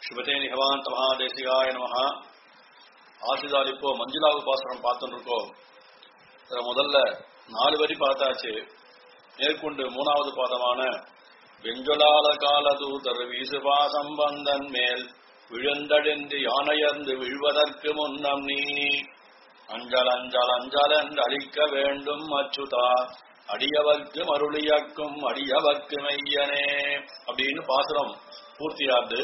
ஸ்ரீமதே நிகவாந்த மகாதேசிகாய நமஹ ஆசிதால் இப்போ மஞ்சுளா உபாசனம் பார்த்துட்டு இருக்கோம் இதுல முதல்ல நாலு வரி பார்த்தாச்சு மேற்கொண்டு மூணாவது பாதமான வெஞ்சொலால கால தூதர் வீசுபா சம்பந்தன் மேல் விழுந்தடென்று யானையர்ந்து விழுவதற்கு முன்னம் நீ அஞ்சல் அஞ்சல் அஞ்சல் என்று அழிக்க வேண்டும் அச்சுதா அடியவர்க்கு மருளியக்கும் அடியவர்க்கு மெய்யனே அப்படின்னு பாசுரம் பூர்த்தியாது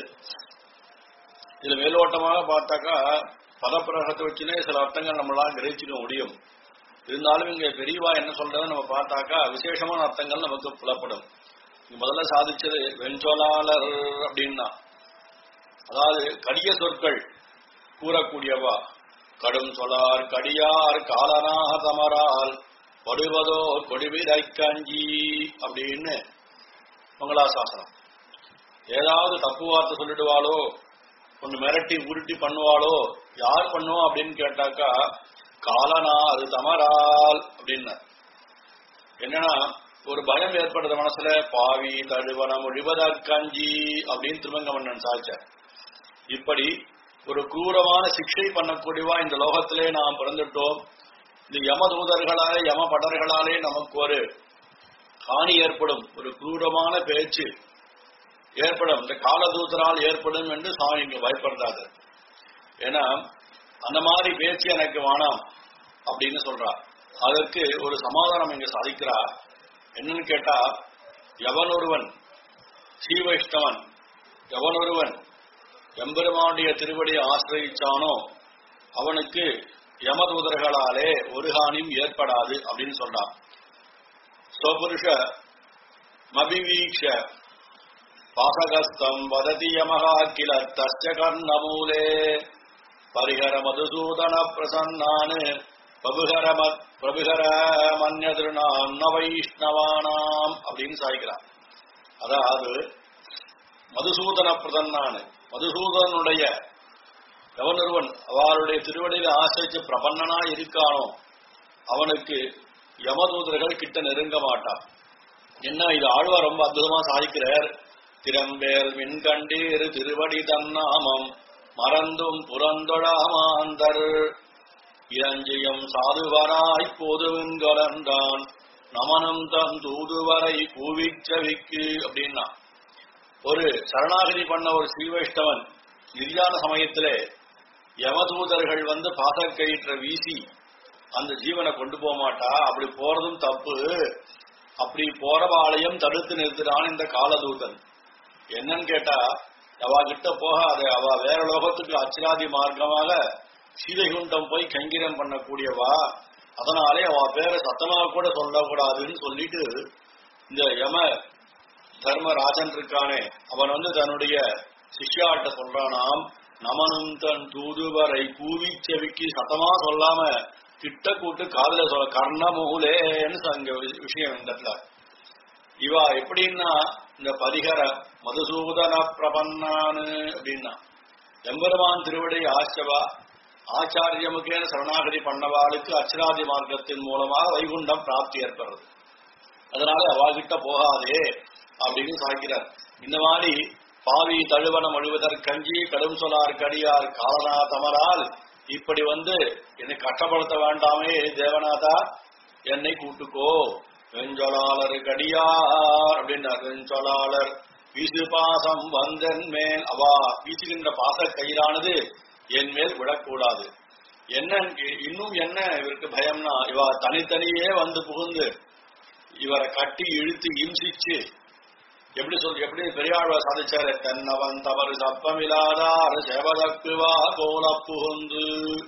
இதுல மேலோட்டமாக பார்த்தாக்கா பதப்பிரகத்தை வச்சுனே சில அர்த்தங்கள் நம்மளால கிரகிச்சிக்க முடியும் இருந்தாலும் இங்க பெரியவா என்ன சொல்றது நம்ம பார்த்தாக்கா விசேஷமான அர்த்தங்கள் நமக்கு புலப்படும் இங்க முதல்ல சாதிச்சது வெஞ்சொலாளர் அப்படின்னா அதாவது கடிய சொற்கள் கூறக்கூடியவா கடும் சொலார் கடியார் காலனாக தமரால் படுவதோ கொடிவிரை கஞ்சி அப்படின்னு மங்களாசாசனம் ஏதாவது தப்பு வார்த்தை சொல்லிடுவாளோ ஒன்னு மிரட்டி உருட்டி பண்ணுவாளோ யார் பண்ணுவோம் அப்படின்னு கேட்டாக்கா காலனா அது தமரால் அப்படின்னு என்னன்னா ஒரு பயம் ஏற்படுற மனசுல பாவி தழுவனம் ஒழிவதற்கஞ்சி அப்படின்னு திருமங்கமன்னன் சாதிச்சார் இப்படி ஒரு கூரமான சிக்ஷை பண்ணக்கூடியவா இந்த லோகத்திலே நாம் பிறந்துட்டோம் இந்த யமதூதர்களாலே யம படர்களாலே நமக்கு ஒரு ஹானி ஏற்படும் ஒரு கூரமான பேச்சு ஏற்படும் இந்த காலதூத்தரால் ஏற்படும் என்று சாமி இங்க பயப்படுறாரு ஏன்னா அந்த மாதிரி பேச்சு எனக்கு வேணாம் அப்படின்னு சொல்றா அதற்கு ஒரு சமாதானம் இங்க சாதிக்கிறா என்னன்னு கேட்டா எவனொருவன் ஸ்ரீவைஷ்ணவன் எவனொருவன் எம்பெருமானுடைய திருவடியை ஆசிரயிச்சானோ அவனுக்கு யமதூதர்களாலே ஒரு ஹானியும் ஏற்படாது அப்படின்னு சொல்றான் ஸ்வபுருஷ மபிவீக்ஷ பாசகஸ்தம் வததி யமகா கில தஸ்ய கர்ணமூலே பரிஹர மதுசூதன பிரசன்னான் பிரபுகர பிரபுகர மன்யதிருநாம் ந வைஷ்ணவானாம் அப்படின்னு சாய்க்கிறான் அதாவது மதுசூதன பிரதன்னான் மதுசூதனுடைய எவனொருவன் அவருடைய திருவடியில ஆசிரிச்சு பிரபன்னனா இருக்கானோ அவனுக்கு யமதூதர்கள் கிட்ட நெருங்க மாட்டான் என்ன இது ஆழ்வார் ரொம்ப அற்புதமா சாதிக்கிறார் திறம்பேல் மின்கண்டீர் திருவடி தன்னாமம் மறந்தும் புறந்தொழாமாந்தர் இரஞ்சியம் சாதுவராய் போதுவென்கலன்றான் நமனம் தன் தூதுவரை கூவிச்சவிக்கு அப்படின்னா ஒரு சரணாகதி பண்ண ஒரு ஸ்ரீவைஷ்ணவன் நிர்யாண சமயத்திலே யமதூதர்கள் வந்து பாசக்கயிற்ற வீசி அந்த ஜீவனை கொண்டு போக மாட்டா அப்படி போறதும் தப்பு அப்படி போறவாளையும் தடுத்து நிறுத்துறான் இந்த காலதூதன் என்னன்னு கேட்டா அவ கிட்ட போகாத அவ வேற லோகத்துக்கு அச்சிராதி மார்க்கமாக சீதைகுண்டம் போய் கங்கிரம் பண்ணக்கூடியவா அதனாலே அவ பேரை சத்தமாக கூட சொல்லக்கூடாதுன்னு சொல்லிட்டு இந்த யம தர்மராஜன் இருக்கானே அவன் வந்து தன்னுடைய சிஷ்யாட்ட சொல்றானாம் நமனும் தன் தூதுவரை கூவி செவிக்கு சத்தமா சொல்லாம கிட்ட கூட்டு காதல சொல்ல கர்ணமுகுலேன்னு அங்க விஷயம் இந்த இடத்துல இவா எப்படின்னா இந்த பரிகர மதுசூதன பிரபன்னானு அப்படின்னா எம்பெருமான் திருவடி ஆச்சவா ஆச்சாரியமுக்கேன சரணாகதி பண்ணவாளுக்கு அச்சிராதி மார்க்கத்தின் மூலமாக வைகுண்டம் பிராப்தி ஏற்படுறது அதனால அவாகிட்ட போகாதே அப்படின்னு சாய்க்கிறார் இந்த மாதிரி பாவி தழுவனம் அழுவதற்கஞ்சி கடும் சொலார் கடியார் காலனா தமரால் இப்படி வந்து என்னை கஷ்டப்படுத்த வேண்டாமே தேவநாதா என்னை கூட்டுக்கோ வெஞ்சொலாளர் கடியார் அப்படின்னார் வெஞ்சொலாளர் வீசு பாசம் வந்தன் மேல் அவா வீசுகின்ற பாச கயிறானது என் மேல் விடக்கூடாது என்ன இன்னும் என்ன இவருக்கு பயம்னா இவ தனித்தனியே வந்து புகுந்து இவரை கட்டி இழுத்து இம்சிச்சு எப்படி சொல் எப்படி பெரியாழ்வார் சாதிச்சாரு தென்னவன் தவறு சப்பமில்லாதார் சேவதக்குவா கோல புகுந்து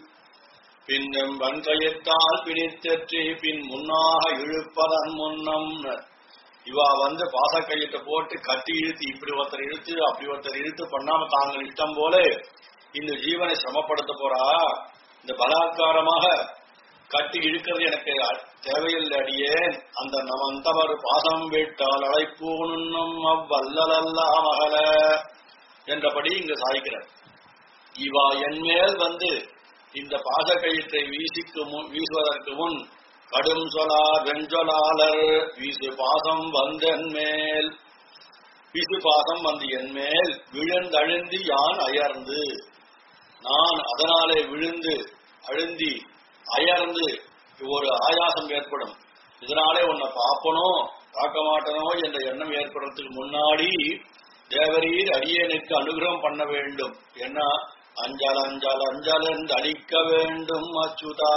பின்னும் வன்கையத்தால் பிடித்தற்றி பின் முன்னாக இழுப்பதன் முன்னம் இவா வந்து பாசக்கயிற்ற போட்டு கட்டி இழுத்து இப்படி ஒருத்தர் இழுத்து அப்படி ஒருத்தர் இழுத்து பண்ணாம தாங்கள் இஷ்டம் போல இந்த ஜீவனை சிரமப்படுத்த போறா இந்த பலாத்காரமாக கட்டி இழுக்கிறது எனக்கு தேவையில்லை அடியேன் அந்த நமந்தவர் பாசம் விட்டால் அழைப்பூனும் அவ்வல்லலல்லா மகள என்றபடி இங்கு சாய்க்கிறார் இவா என் மேல் வந்து இந்த பாச கயிற்றை வீசிக்கு முன் வீசுவதற்கு முன் கடும் சொலார் வெஞ்சொலாளர் வீசு பாசம் வந்தன் மேல் பிசு பாசம் வந்து என்மேல் விழுந்தழுந்தி யான் அயர்ந்து நான் அதனாலே விழுந்து அழுந்தி அயர்ந்து ஒரு ஆயாசம் ஏற்படும் இதனாலே உன்னை பார்ப்பனோ பார்க்க மாட்டனோ என்ற எண்ணம் ஏற்படுறதுக்கு முன்னாடி தேவரீர் அடியனுக்கு அனுகிரகம் பண்ண வேண்டும் என்ன அஞ்சால் அஞ்சால் அஞ்சால் என்று அழிக்க வேண்டும் அச்சுதா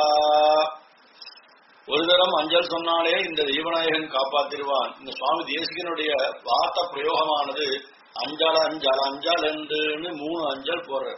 ஒரு தரம் அஞ்சல் சொன்னாலே இந்த தெய்வநாயகன் காப்பாத்திருவான் இந்த சுவாமி தேசிகனுடைய வார்த்த பிரயோகமானது அஞ்சல் அஞ்சல் அஞ்சல் என்று மூணு அஞ்சல் போடுற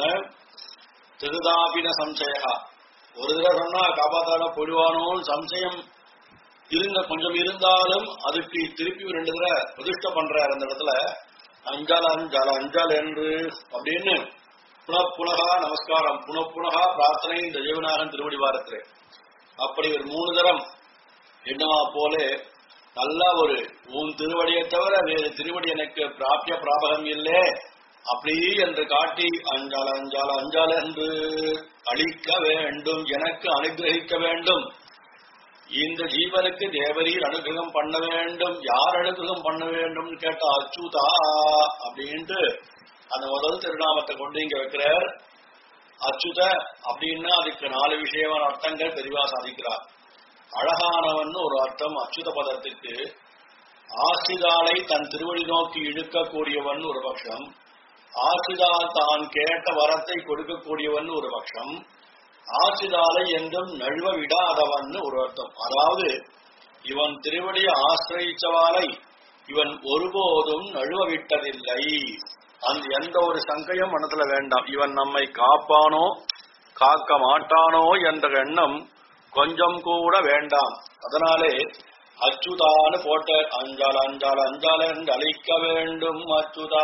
திருதாபின சம்சயா ஒரு தடவை சொன்னா காப்பாத்தாட போடுவானோன்னு சம்சயம் இருந்த கொஞ்சம் இருந்தாலும் அதுக்கு திருப்பி ரெண்டு தடவை பிரதிஷ்ட பண்றாரு அந்த இடத்துல அஞ்சால் அஞ்சால் அஞ்சால் என்று அப்படின்னு புனப்புனகா நமஸ்காரம் புனப்புனகா பிரார்த்தனை இந்த ஜெயவநாகன் திருவடி வாரத்திலே அப்படி ஒரு மூணு தரம் என்னவா போல நல்ல ஒரு உன் திருவடியை தவிர வேறு திருவடி எனக்கு பிராபிய பிராபகம் இல்லை அப்படி என்று காட்டி அஞ்சால அஞ்சால அஞ்சால என்று அளிக்க வேண்டும் எனக்கு அனுகிரகிக்க வேண்டும் இந்த ஜீவனுக்கு தேவரீர் அனுகிரகம் பண்ண வேண்டும் யார் அனுகிரகம் பண்ண வேண்டும் கேட்ட அச்சுதா அப்படின்ட்டு அந்த முதல் திருநாமத்தை கொண்டு இங்க வைக்கிறார் அச்சுத அப்படின்னா அதுக்கு நாலு விஷயமான அர்த்தங்கள் தெளிவா சாதிக்கிறார் அழகானவன் ஒரு அர்த்தம் அச்சுத பதத்துக்கு ஆசிதாலை தன் திருவடி நோக்கி இழுக்கக்கூடியவன் ஒரு பட்சம் ஆசிதால் தான் கேட்ட வரத்தை கொடுக்கக்கூடியவன் ஒரு பட்சம் ஆசிதாலை என்றும் நழுவ விடாதவன் ஒரு அர்த்தம் அதாவது இவன் திருவடியை ஆசிரியிச்சவாலை இவன் ஒருபோதும் நழுவ விட்டதில்லை அந்த எந்த ஒரு சங்கையும் மனத்துல வேண்டாம் இவன் நம்மை காப்பானோ காக்க மாட்டானோ என்ற எண்ணம் கொஞ்சம் கூட வேண்டாம் அதனாலே அச்சுதான்னு போட்ட அஞ்சால் அஞ்சால் அஞ்சால் என்று அழிக்க வேண்டும் அச்சுதா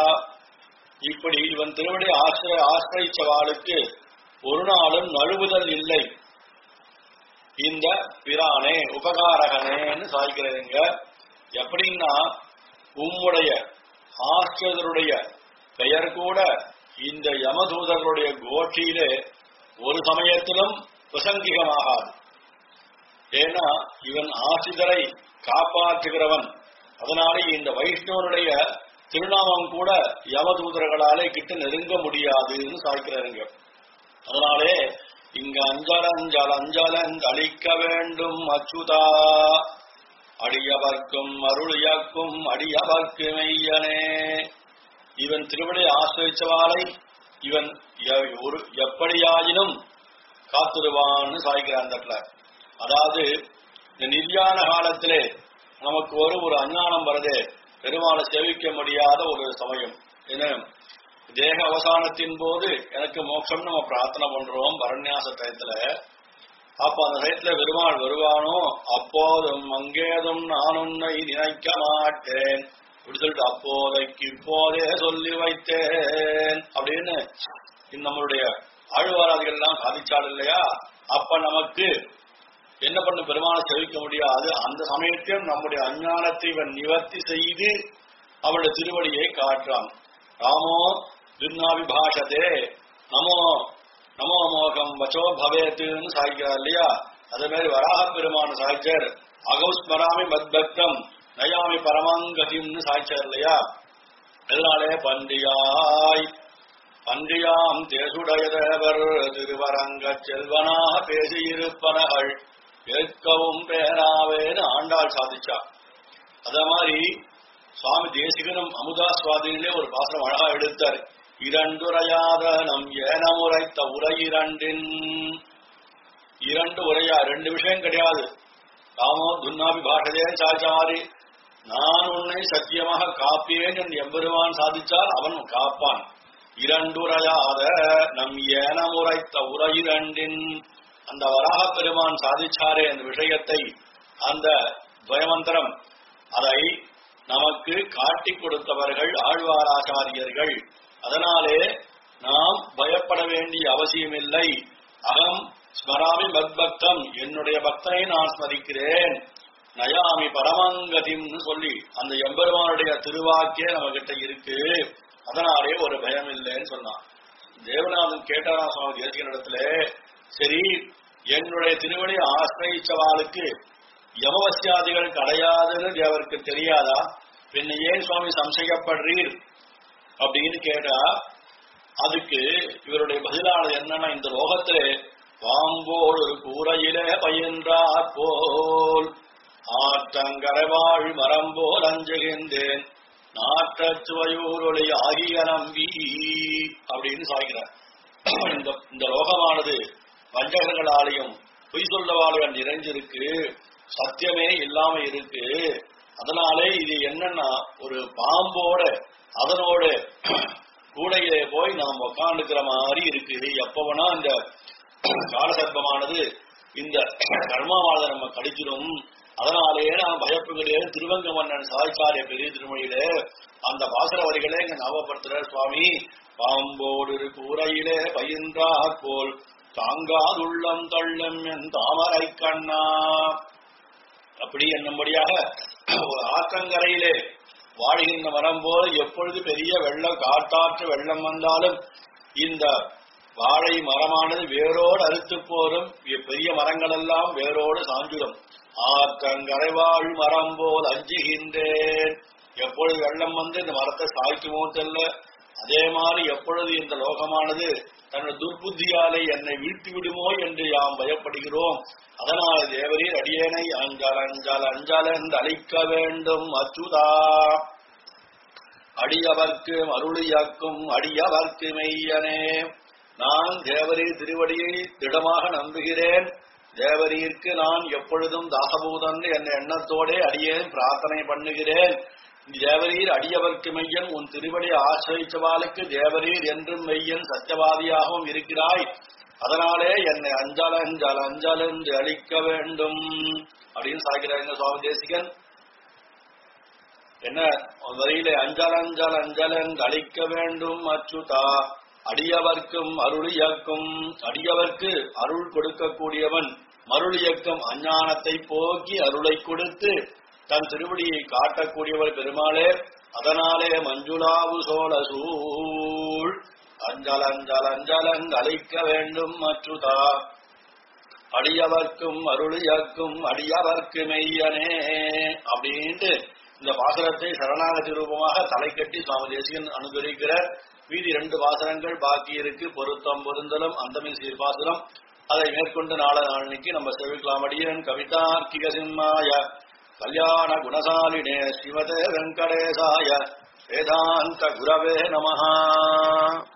இப்படி இவன் திருவடி ஆசிரிய ஆசிரிச்சவாளுக்கு ஒரு நாளும் நழுவுதல் இல்லை இந்த பிரானே உபகாரகனேன்னு சாய்க்கிறதுங்க எப்படின்னா உம்முடைய ஆசிரியருடைய பெயர் கூட இந்த யமதூதர்களுடைய கோஷ்டியிலே ஒரு சமயத்திலும் பிரசங்கிகமாகாது ஏன்னா இவன் ஆசிரியரை காப்பாற்றுகிறவன் அதனாலே இந்த வைஷ்ணவனுடைய திருநாமம் கூட யமதூதர்களாலே கிட்ட நெருங்க முடியாதுன்னு சாய்க்கிறாருங்க அதனாலே இங்க அஞ்சால அஞ்சால அஞ்சால அழிக்க வேண்டும் அச்சுதா அடியவர்க்கும் அருளியக்கும் அடியவர்க்கு மெய்யனே இவன் திருவடி ஆசிரிச்சவாலை இவன் எ- ஒரு எப்படியாயினும் காத்திருவான்னு சாய்க்கிறான் அந்த இடத்துல அதாவது இந்த நிர்யாண காலத்திலே நமக்கு ஒரு ஒரு அஞ்ஞானம் வருதே பெருமாளை சேவிக்க முடியாத ஒரு சமயம் ஏன்னா தேக அவசானத்தின் போது எனக்கு மோட்சம் நம்ம பிரார்த்தனை பண்றோம் பரண்யாச டயத்துல அப்ப அந்த டயத்துல பெருமாள் வருவானோ அப்போதும் அங்கேதும் நான் உன்னை நினைக்க மாட்டேன் அப்படி சொல்லிட்டு அப்போதைக்கு இப்போதே சொல்லி வைத்தேன் அப்படின்னு இந்த நம்மளுடைய ஆழ்வாராதிகள் எல்லாம் சாதிச்சாள் இல்லையா அப்ப நமக்கு என்ன பண்ண பெருமாளை செவிக்க முடியாது அந்த சமயத்திலும் நம்முடைய அஞ்ஞானத்தை இவன் நிவர்த்தி செய்து அவளுடைய திருவடியை காட்டுறான் ராமோ துர்நாபிபாஷதே நமோ நமோ மோகம் வச்சோ பவேத்துன்னு சாய்க்கிறார் இல்லையா அதே மாதிரி வராக பெருமான சாய்ச்சர் அகௌஸ்மராமி மத்பக்தம் நயாமி பரமாங்கதிம்னு சாய்ச்சார் இல்லையா இதனாலே பன்றியாய் பன்றியாம் தேசுடைய தேவர் திருவரங்க செல்வனா பேசியிருப்பனகள் ஏற்கவும் பேராவேன்னு ஆண்டாள் சாதிச்சா அத மாதிரி சுவாமி தேசிகனும் அமுதா சுவாதியிலே ஒரு பாசனம் அழகா எடுத்தார் இரண்டுரையாத நம் ஏனம் உரைத்த உரை இரண்டின் இரண்டு உரையா ரெண்டு விஷயம் கிடையாது ராமோ துன்னாபி பாஷதே சாச்சாரி நான் உன்னை சத்தியமாக காப்பேன் என்று எம்பெருமான் சாதிச்சால் அவன் காப்பான் இரண்டுரையாத நம் ஏனம் உரைத்த உரை இரண்டின் அந்த வராக பெருமான் சாதிச்சாரே அந்த விஷயத்தை அந்த துவயமந்திரம் அதை நமக்கு காட்டிக் கொடுத்தவர்கள் ஆழ்வாராச்சாரியர்கள் அதனாலே நாம் பயப்பட வேண்டிய அவசியமில்லை அகம் ஸ்மராமி மத்பக்தம் என்னுடைய பக்தனை நான் ஸ்மரிக்கிறேன் நயாமி பரமங்கதிம்னு சொல்லி அந்த எம்பெருமானுடைய திருவாக்கியே நம்ம கிட்ட இருக்கு அதனாலே ஒரு பயம் இல்லைன்னு சொன்னான் தேவநாதன் கேட்டாரா சுவாமி தேசிகன் இடத்துல சரி என்னுடைய திருவடி ஆசிரயிச்சவாளுக்கு யமவசியாதிகள் கிடையாதுன்னு அவருக்கு தெரியாதா பின்ன ஏன் சுவாமி சம்சயப்படுறீர் அப்படின்னு கேட்டா அதுக்கு இவருடைய பதிலானது என்னன்னா இந்த லோகத்திலே பாம்போடு ஒரு கூரையிலே பயின்றாற் போல் ஆற்றங்கரைவாழ் மரம் போல் அஞ்சுகின்றேன் நாற்றச் சுவையூரொளி ஆகிய நம்பி அப்படின்னு சாய்கிறார் இந்த இந்த லோகமானது வஞ்சகர்களாலையும் பொய் சொல்லவாளையும் நிறைஞ்சிருக்கு சத்தியமே இல்லாம இருக்கு அதனாலே இது என்னன்னா ஒரு பாம்போட அதனோட கூடையிலே போய் நாம் உக்காந்துக்கிற மாதிரி இருக்கு எப்பவனா இந்த காலசர்ப்பமானது இந்த கர்மாவானதை நம்ம கடிச்சிடும் அதனாலேயே நான் பயப்புகிறேன் திருவங்க மன்னன் சாய்ச்சாரிய பெரிய திருமொழியிலே அந்த பாசர வரிகளே இங்க ஞாபகப்படுத்துற சுவாமி பாம்போடு ஒரு கூரையிலே பயின்றாற் போல் தாங்காதுள்ளம் தள்ளும் என் தாமரை கண்ணா அப்படி என்னும்படியாக ஒரு ஆற்றங்கரையிலே வாழ்கின்ற மரம் போல் எப்பொழுது பெரிய வெள்ளம் காட்டாற்று வெள்ளம் வந்தாலும் இந்த வாழை மரமானது வேரோடு அறுத்து போரும் பெரிய மரங்கள் எல்லாம் வேரோடு சாஞ்சிடும் ஆற்றங்கரை வாழ் மரம் போல் அஞ்சுகின்றேன் எப்பொழுது வெள்ளம் வந்து இந்த மரத்தை சாய்க்குமோ தெரியல அதே மாதிரி எப்பொழுது இந்த லோகமானது தன்னுடைய துர்புத்தியாலே என்னை வீழ்த்தி விடுமோ என்று யாம் பயப்படுகிறோம் அதனால் தேவரீர் அடியேனை அஞ்சால் அஞ்சால் அஞ்சால் என்று அழிக்க வேண்டும் அச்சுதா அடியவர்க்கு அருளியாக்கும் அடியவர்க்கு மெய்யனே நான் தேவரீர் திருவடியை திடமாக நம்புகிறேன் தேவரீர்க்கு நான் எப்பொழுதும் தாசபூதன் என்ற எண்ணத்தோடே அடியேன் பிரார்த்தனை பண்ணுகிறேன் தேவரீர் அடியவர்க்கு மெய்யன் உன் திருவடி ஆசிரியச்சவாளுக்கு தேவரீர் என்றும் மெய்யன் சத்தியவாதியாகவும் இருக்கிறாய் அதனாலே என்னை அஞ்சல் அஞ்சல் அஞ்சல் என்று அழிக்க வேண்டும் அப்படின்னு சாய்க்கிறாங்க சுவாமி தேசிகன் என்ன வரியிலே அஞ்சல் அஞ்சல் அஞ்சல் என்று அழிக்க வேண்டும் அச்சுதா அடியவர்க்கும் அருளியக்கும் அடியவர்க்கு அருள் கொடுக்கக்கூடியவன் மருளியக்கம் அஞ்ஞானத்தை போக்கி அருளை கொடுத்து தன் திருவடியை காட்டக்கூடியவர் பெருமாளே அதனாலே மஞ்சுளாவு சோழ சூழ் அஞ்சல் அஞ்சல் அஞ்சலங் அழிக்க வேண்டும் மற்றுதா அடியவர்க்கும் அருளியக்கும் அடியவர்க்கு மெய்யனே அப்படின்ட்டு இந்த பாசனத்தை சரணாகதி ரூபமாக தலை கட்டி சுவாமி தேசிகன் அனுகரிக்கிறார் மீதி ரெண்டு வாசனங்கள் பாக்கி இருக்கு பொருத்தம் பொருந்தலும் அந்தமில் சீர்பாசனம் அதை மேற்கொண்டு நாள நாளைக்கு நம்ம செவிக்கலாம் அடியன் கவிதார்க்கிக சிம்மாய கல்யாண குணசாலினே ஸ்ரீமதே வெங்கடேசாய வேதாந்த குரவே நமஹா